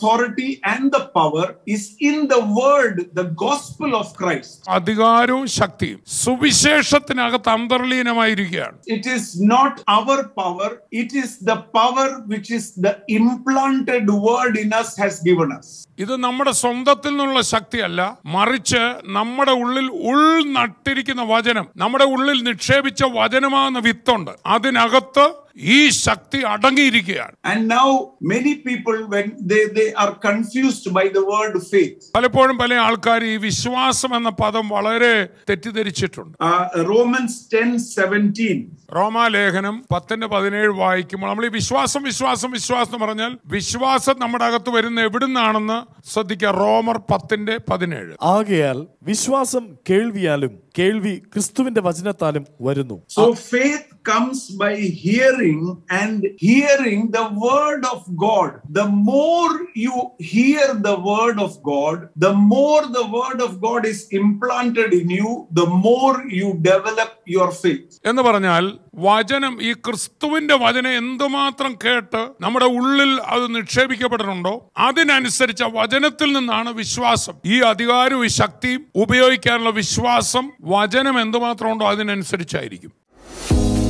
authority and the power is in the word, the gospel of Christ. അധികാരവും ശക്തിയും സുവിശേഷത്തിനകത്ത് അന്തർലീനമായിരിക്കുകയാണ് It is not our power, it is the power which is the implanted word in us has given us. ഇത് നമ്മുടെ സ്വന്തത്തിൽ നിന്നുള്ള ശക്തിയല്ല മറിച്ച് നമ്മുടെ ഉള്ളിൽ ഉൾ നട്ടിരിക്കുന്ന വചനം നമ്മുടെ ഉള്ളിൽ നിക്ഷേപിച്ച വചനമാകുന്ന വിത്തുണ്ട് അതിനകത്ത് ഈ ശക്തി അടങ്ങിയിരിക്കുകയാണ് And now many people, when they, they are confused by the word faith, പലപ്പോഴും പല ആൾക്കാർ ഈ വിശ്വാസം എന്ന പദം വളരെ തെറ്റിദ്ധരിച്ചിട്ടുണ്ട് uh, Romans 10 17. റോമാലേഖനം പത്തിന്റെ പതിനേഴ് വായിക്കുമ്പോൾ നമ്മൾ ഈ വിശ്വാസം വിശ്വാസം വിശ്വാസം എന്ന് പറഞ്ഞാൽ വിശ്വാസം നമ്മുടെ അകത്ത് വരുന്ന എവിടുന്നാണെന്ന് ശ്രദ്ധിക്കുക റോമർ പത്തിന്റെ പതിനേഴ് ആകയാൽ വിശ്വാസം കേൾവിയാലും കേൾവി ക്രിസ്തുവിന്റെ വചനത്താലും വരുന്നു So faith comes by hearing and hearing the word of God. The more you hear the word of God, the more the word of God is implanted in you, the more you develop your faith. എന്ന് പറഞ്ഞാൽ വചനം ഈ ക്രിസ്തുവിന്റെ വചനം എന്തുമാത്രം കേട്ട് നമ്മുടെ ഉള്ളിൽ അത് നിക്ഷേപിക്കപ്പെട്ടിട്ടുണ്ടോ അതിനനുസരിച്ച് ആ വചനത്തിൽ നിന്നാണ് വിശ്വാസം ഈ അധികാരവും ഈ ശക്തിയും ഉപയോഗിക്കാനുള്ള വിശ്വാസം വചനം എന്തുമാത്രം ഉണ്ടോ അതിനനുസരിച്ചായിരിക്കും